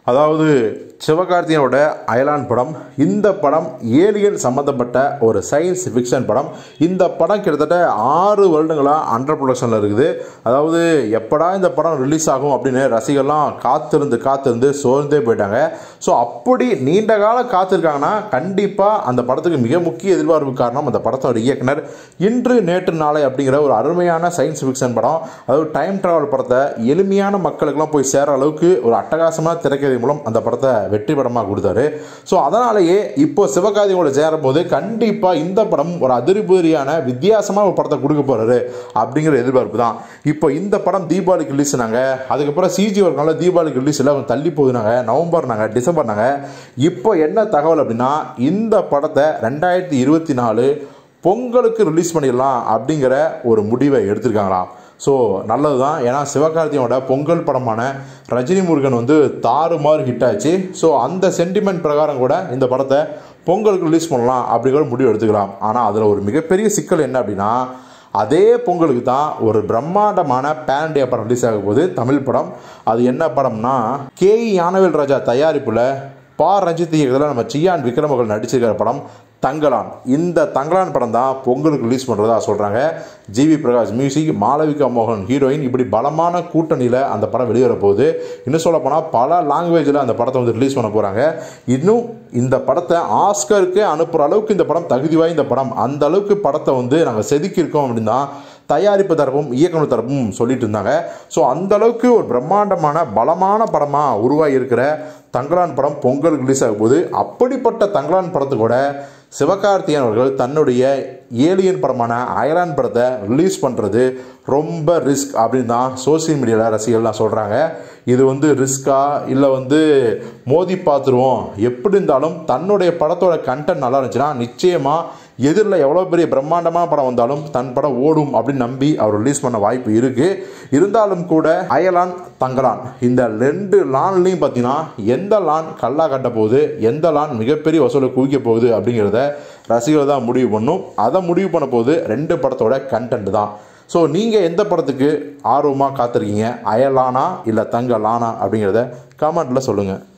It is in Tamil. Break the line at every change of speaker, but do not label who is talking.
அதாவது சிவகார்த்தியனோட அயலான் படம் இந்த படம் ஏலியன் சம்மந்தப்பட்ட ஒரு சயின்ஸ் ஃபிக்ஷன் படம் இந்த படம் கிட்டத்தட்ட ஆறு வருடங்களாக அண்டர் ப்ரொடக்ஷனில் இருக்குது அதாவது எப்படா இந்த படம் ரிலீஸ் ஆகும் அப்படின்னு ரசிகர்லாம் காத்திருந்து காத்திருந்து சோர்ந்தே போயிட்டாங்க ஸோ அப்படி நீண்ட காலம் காத்திருக்காங்கன்னா கண்டிப்பாக அந்த படத்துக்கு மிக முக்கிய எதிர்பார்ப்பு காரணம் அந்த படத்தோட இயக்குனர் இன்று நேற்று நாளை அப்படிங்கிற ஒரு அருமையான சயின்ஸ் ஃபிக்ஷன் படம் அதாவது டைம் ட்ராவல் படத்தை எளிமையான மக்களுக்கெல்லாம் போய் சேர அளவுக்கு ஒரு அட்டகாசமான திரைக்கதை மூலம் அந்த படத்தை வெற்றி படமாக கொடுத்தாரு ஸோ அதனாலேயே இப்போ சிவகார்த்திகோட சேரும் போது கண்டிப்பாக இந்த படம் ஒரு அதிரிபுரியான வித்தியாசமான ஒரு படத்தை கொடுக்க போறாரு அப்படிங்கிற எதிர்பார்ப்பு தான் இப்போ இந்த படம் தீபாவளிக்கு ரிலீஸ் நாங்க அதுக்கப்புறம் சிஜி ஒரு நாள் தீபாவளிக்கு ரிலீஸ் இல்லை தள்ளி போகுதுனாங்க நவம்பர் நாங்க டிசம்பர் நாங்க இப்போ என்ன தகவல் அப்படின்னா இந்த படத்தை ரெண்டாயிரத்தி இருபத்தி நாலு பொங்கலுக்கு ரிலீஸ் பண்ணிடலாம் அப்படிங்கிற ஒரு முடிவை எடுத்திருக்காங்களாம் ஸோ நல்லது தான் ஏன்னா சிவகார்த்தியோட பொங்கல் படமான ரஜினி முருகன் வந்து தாறுமாறு ஹிட் ஆச்சு ஸோ அந்த சென்டிமெண்ட் பிரகாரம் கூட இந்த படத்தை பொங்கலுக்கு ரிலீஸ் பண்ணலாம் அப்படிங்கிற முடிவு எடுத்துக்கலாம் ஆனால் அதில் ஒரு மிகப்பெரிய சிக்கல் என்ன அப்படின்னா அதே பொங்கலுக்கு தான் ஒரு பிரம்மாண்டமான பேன் இண்டியா படம் ரிலீஸ் ஆக போகுது தமிழ் படம் அது என்ன படம்னா கே ஞானவேல் ராஜா தயாரிப்பில் பா ரஞ்சித் இயக்கத்தில் நம்ம சியான் விக்ரமகள் நடிச்சிருக்கிற படம் தங்கலான் இந்த தங்கலான் படம் தான் பொங்கலுக்கு ரிலீஸ் பண்ணுறதா சொல்கிறாங்க ஜிவி பிரகாஷ் மியூசிக் மாளவிகா மோகன் ஹீரோயின் இப்படி பலமான கூட்டணியில் அந்த படம் வெளிவர போகுது இன்னும் சொல்ல போனால் பல லாங்குவேஜில் அந்த படத்தை வந்து ரிலீஸ் பண்ண போகிறாங்க இன்னும் இந்த படத்தை ஆஸ்கருக்கு அனுப்புகிற அளவுக்கு இந்த படம் தகுதி வாய்ந்த படம் அந்த அளவுக்கு படத்தை வந்து நாங்கள் செதுக்கியிருக்கோம் அப்படின்னா தயாரிப்பு தரப்பும் இயக்குனர் தரப்பும் சொல்லிட்டு இருந்தாங்க ஸோ அந்த அளவுக்கு ஒரு பிரம்மாண்டமான பலமான படமாக உருவாகி இருக்கிற தங்கலான் படம் பொங்கல் ரிலீஸ் ஆகும் போது அப்படிப்பட்ட தங்கலான் படத்துக்கூட சிவகார்த்தியன் அவர்கள் தன்னுடைய ஏலியன் படமான அயலான் படத்தை ரிலீஸ் பண்ணுறது ரொம்ப ரிஸ்க் அப்படின்னு தான் சோசியல் மீடியாவில் ரசிகர்கள்லாம் சொல்கிறாங்க இது வந்து ரிஸ்கா இல்லை வந்து மோதி பார்த்துருவோம் எப்படி இருந்தாலும் தன்னுடைய படத்தோட கண்டென்ட் நல்லா இருந்துச்சுன்னா நிச்சயமாக எதிரில் எவ்வளோ பெரிய பிரம்மாண்டமான படம் வந்தாலும் தன் படம் ஓடும் அப்படின்னு நம்பி அவர் ரிலீஸ் பண்ண வாய்ப்பு இருக்குது இருந்தாலும் கூட அயலான் தங்கலான் இந்த ரெண்டு லான்லையும் பார்த்தீங்கன்னா எந்த லான் கல்லா கட்ட போகுது எந்த லான் மிகப்பெரிய வசூலை குவிக்க போகுது அப்படிங்கிறத ரசிகர்கள் தான் முடிவு பண்ணும் அதை முடிவு பண்ண போது ரெண்டு படத்தோட கண்டென்ட் தான் ஸோ நீங்கள் எந்த படத்துக்கு ஆர்வமாக காத்திருக்கீங்க அயலானா இல்லை தங்க லானா அப்படிங்கிறத கமெண்ட்டில் சொல்லுங்கள்